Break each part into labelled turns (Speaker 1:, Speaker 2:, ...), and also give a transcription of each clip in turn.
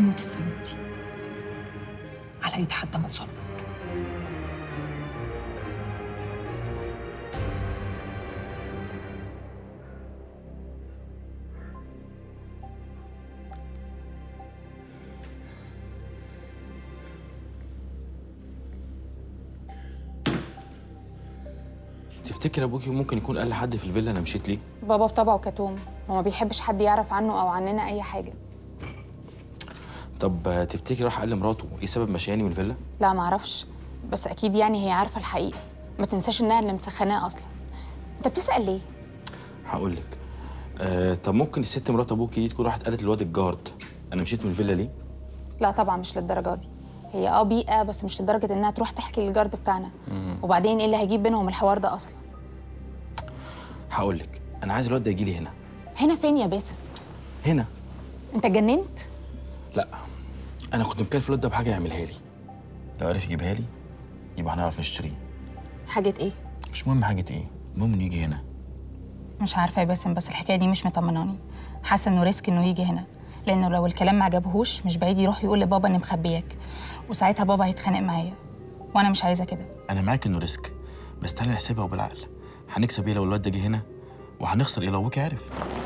Speaker 1: تموت السنة دي على ايد حد ما ظلمك
Speaker 2: تفتكر ابوكي ممكن يكون قال لحد في الفيلا انا مشيت ليه
Speaker 3: بابا بطبعه كتوم وما بيحبش حد يعرف عنه او عننا اي حاجه
Speaker 2: طب آه، تفتكر راح قال لمراته ايه سبب مشياني من الفيلا
Speaker 3: لا معرفش بس اكيد يعني هي عارفه الحقيقه ما تنساش انها اللي مسخناه اصلا انت بتسال ليه
Speaker 2: هقول لك آه طب ممكن الست مرات ابوكي دي تكون راحت قالت للواد الجارد انا مشيت من الفيلا ليه
Speaker 3: لا طبعا مش للدرجه دي هي اه بيئه بس مش لدرجه انها تروح تحكي للجارد بتاعنا وبعدين ايه اللي هيجيب بينهم الحوار ده اصلا
Speaker 2: هقول لك انا عايز الواد ده يجي لي هنا
Speaker 3: هنا فين يا باسم
Speaker 2: هنا
Speaker 3: انت اتجننت
Speaker 2: لا انا كنت مكلف الواد ده بحاجه يعملها لي لو عرف يجيبها لي يبقى هنعرف نشتريه
Speaker 3: حاجه ايه
Speaker 2: مش مهم حاجه ايه المهم انه يجي هنا
Speaker 3: مش عارفه يا باسم بس الحكايه دي مش مطمناني حاسه انه ريسك انه يجي هنا لانه لو الكلام ما عجبهوش مش بعيد يروح يقول لبابا اني مخبياك وساعتها بابا هيتخانق معايا وانا مش عايزه كده
Speaker 2: انا معاك انه ريسك بس تعالى نحسبها وبالعقل هنكسب ايه لو الواد ده جه هنا وهنخسر ايه لو ابوكي عرف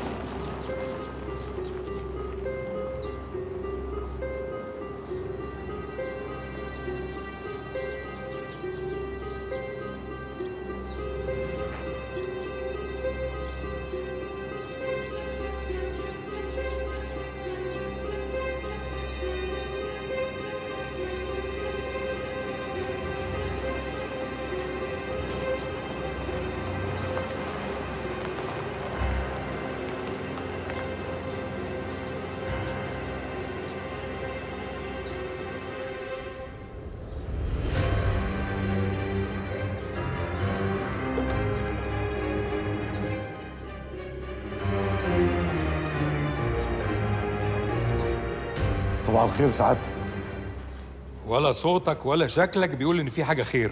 Speaker 4: صباح الخير سعادتك
Speaker 5: ولا صوتك ولا شكلك بيقول ان في حاجه خير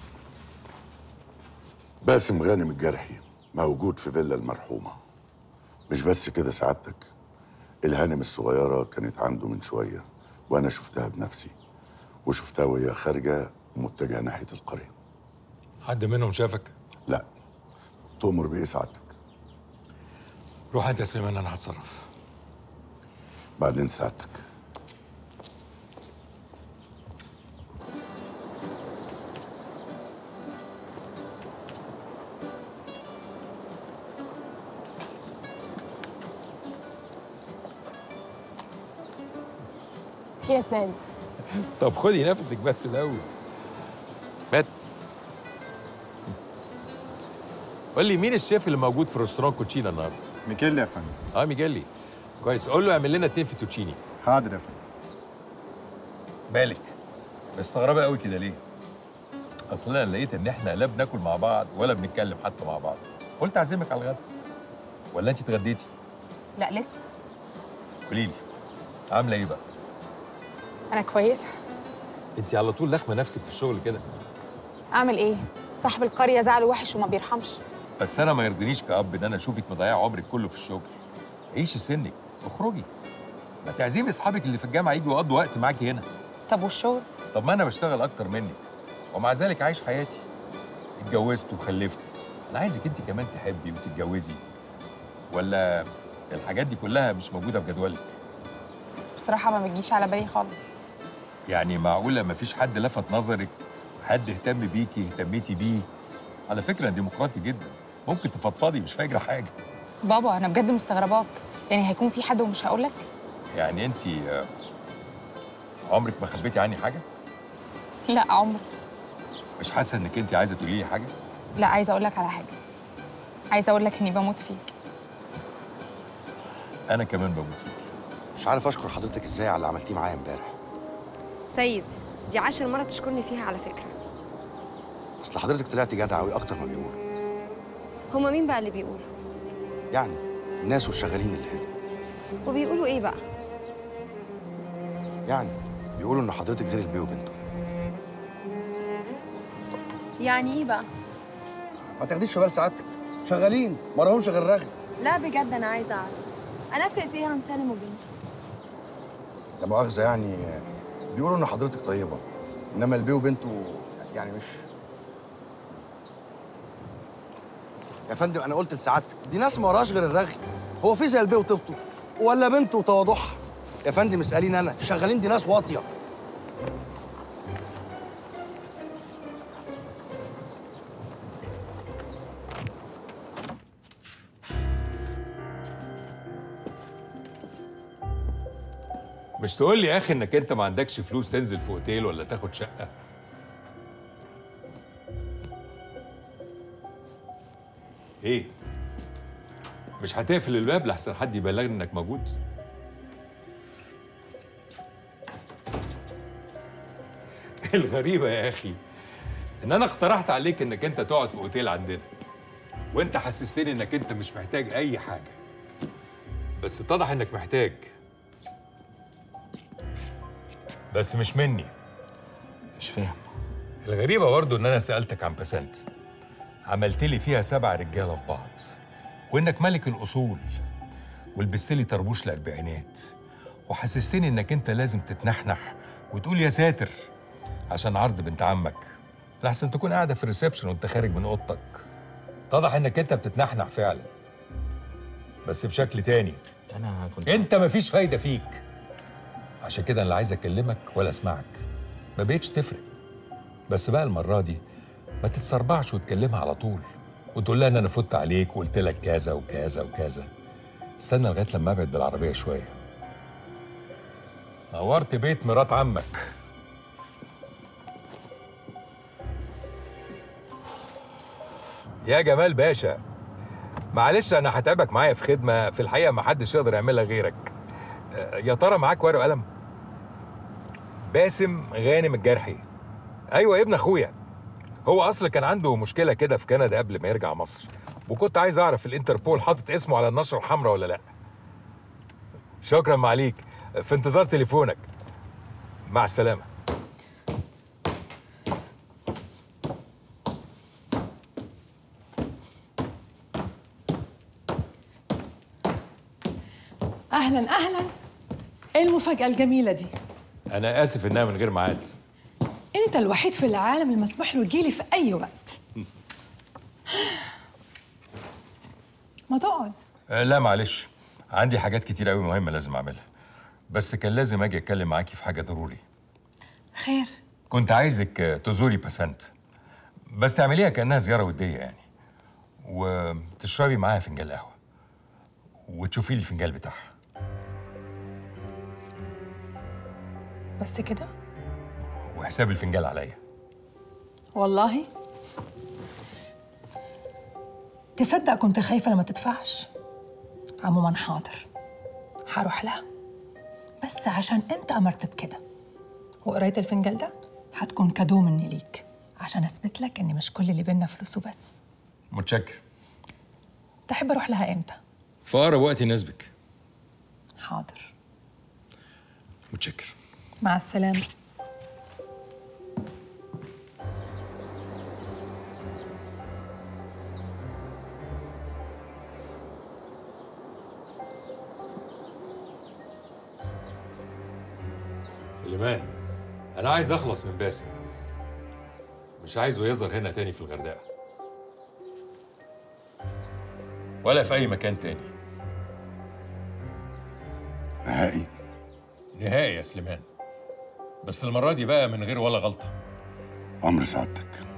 Speaker 4: باسم غانم الجرحي موجود في فيلا المرحومة مش بس كده سعادتك الهانم الصغيرة كانت عنده من شوية وأنا شفتها بنفسي وشفتها وهي خارجة متجهة ناحية القرية
Speaker 5: حد منهم شافك
Speaker 4: لا تؤمر بإيه سعادتك
Speaker 5: روح انت يا سليمان انا هتصرف
Speaker 4: بعدين سعادتك
Speaker 3: يا اسنان
Speaker 5: طب خدي نفسك بس الاول مات قول لي مين الشيف اللي موجود في ريستوران كوتشينا النهارده
Speaker 6: ميكيل يا فندم
Speaker 5: اه ميجالي كويس قول له اعمل لنا اتنين فيتوتشيني
Speaker 6: حاضر يا فندم
Speaker 7: مالك مستغربه قوي كده ليه اصل انا لقيت ان احنا لا بناكل مع بعض ولا بنتكلم حتى مع بعض قلت اعزمك على الغدا ولا انت اتغديتي
Speaker 3: لا لسه
Speaker 7: قولي لي عامله ايه بقى
Speaker 3: انا كويسه
Speaker 5: انت على طول لخمه نفسك في الشغل كده
Speaker 3: اعمل ايه صاحب القريه زعله وحش وما بيرحمش
Speaker 7: بس انا ما يرضينيش كأب ان انا اشوفك مضيعه عمرك كله في الشغل عيشي سنك اخرجي ما تعزمي اصحابك اللي في الجامعه يجوا يقضوا وقت معاكي هنا
Speaker 3: طب والشغل
Speaker 7: طب ما انا بشتغل اكتر منك ومع ذلك عايش حياتي اتجوزت وخلفت انا عايزك انت كمان تحبي وتتجوزي ولا الحاجات دي كلها مش موجوده في جدولك
Speaker 3: بصراحه ما بتجيش على بالي خالص
Speaker 7: يعني معقوله مفيش حد لفت نظرك حد اهتم بيكي اهتميتي بيه على فكره ديمقراطي جدا ممكن تفضفضي مش هيجرى حاجه
Speaker 3: بابا انا بجد مستغرباك يعني هيكون في حد ومش هقولك
Speaker 7: يعني انت عمرك ما خبيتي عني حاجه
Speaker 3: لا عمري
Speaker 7: مش حاسه انك انت عايزه تقولي لي حاجه
Speaker 3: لا عايزه اقول لك على حاجه عايزه اقول لك اني بموت فيك
Speaker 7: انا كمان بموت فيك
Speaker 8: مش عارف اشكر حضرتك ازاي على اللي عملتيه معايا امبارح
Speaker 9: سيد دي عشر مرة تشكرني فيها على فكرة
Speaker 8: اصل حضرتك طلعت جدع قوي اكتر ما بيقولوا
Speaker 9: هما مين بقى اللي بيقولوا
Speaker 8: يعني الناس والشغالين اللي هنا
Speaker 9: وبيقولوا ايه بقى
Speaker 8: يعني بيقولوا ان حضرتك غير البيه وبنته
Speaker 9: يعني ايه بقى
Speaker 8: ما تاخديش في بال سعادتك شغالين ما لهمش غير رغي
Speaker 9: لا بجد انا عايزة اعرف انا افرق في ايه عن سالم وبنته
Speaker 8: لا مؤاخذه يعني بيقولوا ان حضرتك طيبه انما البيه وبنته يعني مش يا فندم انا قلت لسعادتك دي ناس ما وراش غير الرغي هو في زي البيه وطيبته ولا بنته وتواضعها يا فندم اساليني انا شغالين دي ناس واطيه
Speaker 7: مش تقول لي يا اخي انك انت ما عندكش فلوس تنزل في اوتيل ولا تاخد شقه ايه مش هتقفل الباب لحسن حد يبلغني انك موجود الغريبه يا اخي ان انا اقترحت عليك انك انت تقعد في اوتيل عندنا وانت حسستني انك انت مش محتاج اي حاجه بس اتضح انك محتاج بس مش مني
Speaker 2: مش فاهم
Speaker 7: الغريبة برضه إن أنا سألتك عن بسنت عملت لي فيها سبع رجالة في بعض وإنك ملك الأصول ولبست لي طربوش الأربعينات وحسستني إنك أنت لازم تتنحنح وتقول يا ساتر عشان عرض بنت عمك لحسن تكون قاعدة في الريسبشن وأنت خارج من أوضتك اتضح إنك أنت بتتنحنح فعلا بس بشكل تاني
Speaker 2: انا كنت
Speaker 7: انت مفيش فايده فيك عشان كده انا لا عايز اكلمك ولا اسمعك ما بقتش تفرق بس بقى المره دي ما تتسربعش وتكلمها على طول وتقول لها ان انا فت عليك وقلت لك كذا وكذا وكذا استنى لغايه لما ابعد بالعربيه شويه نورت بيت مرات عمك يا جمال باشا معلش انا هتعبك معايا في خدمه في الحقيقه ما حدش يقدر يعملها غيرك آه، يا ترى معاك ورقه وقلم باسم غانم الجرحي ايوه ابن اخويا هو اصلا كان عنده مشكله كده في كندا قبل ما يرجع مصر وكنت عايز اعرف الانتربول حاطط اسمه على النشره الحمراء ولا لا شكرا معليك في انتظار تليفونك مع السلامه
Speaker 1: اهلا اهلا ايه المفاجاه الجميله دي
Speaker 7: انا اسف انها من غير ميعاد
Speaker 1: انت الوحيد في العالم اللي مسموح له يجيلي في اي وقت ما تقعد
Speaker 7: آه، لا معلش عندي حاجات كتير قوي مهمه لازم اعملها بس كان لازم اجي اتكلم معاكي في حاجه ضروري
Speaker 1: خير
Speaker 7: كنت عايزك آه، تزوري باسنت بس تعمليها كانها زياره وديه يعني وتشربي معاها فنجان قهوه وتشوفي لي الفنجان بتاعها
Speaker 1: بس كده
Speaker 7: وحساب الفنجان عليا
Speaker 1: والله تصدق كنت خايفه لما تدفعش عموما حاضر هروح لها بس عشان انت امرت بكده وقرايه الفنجان ده هتكون كادو مني ليك عشان اثبت لك ان مش كل اللي بينا فلوس وبس
Speaker 7: متشكر
Speaker 1: تحب اروح لها امتى
Speaker 7: في اقرب وقت يناسبك
Speaker 1: حاضر
Speaker 7: متشكر
Speaker 1: مع السلامه
Speaker 7: سليمان انا عايز اخلص من باسم مش عايزه يظهر هنا تاني في الغردقه ولا في اي مكان تاني
Speaker 4: نهائي
Speaker 7: نهائي يا سليمان بس المره دي بقى من غير ولا غلطه
Speaker 4: عمر سعادتك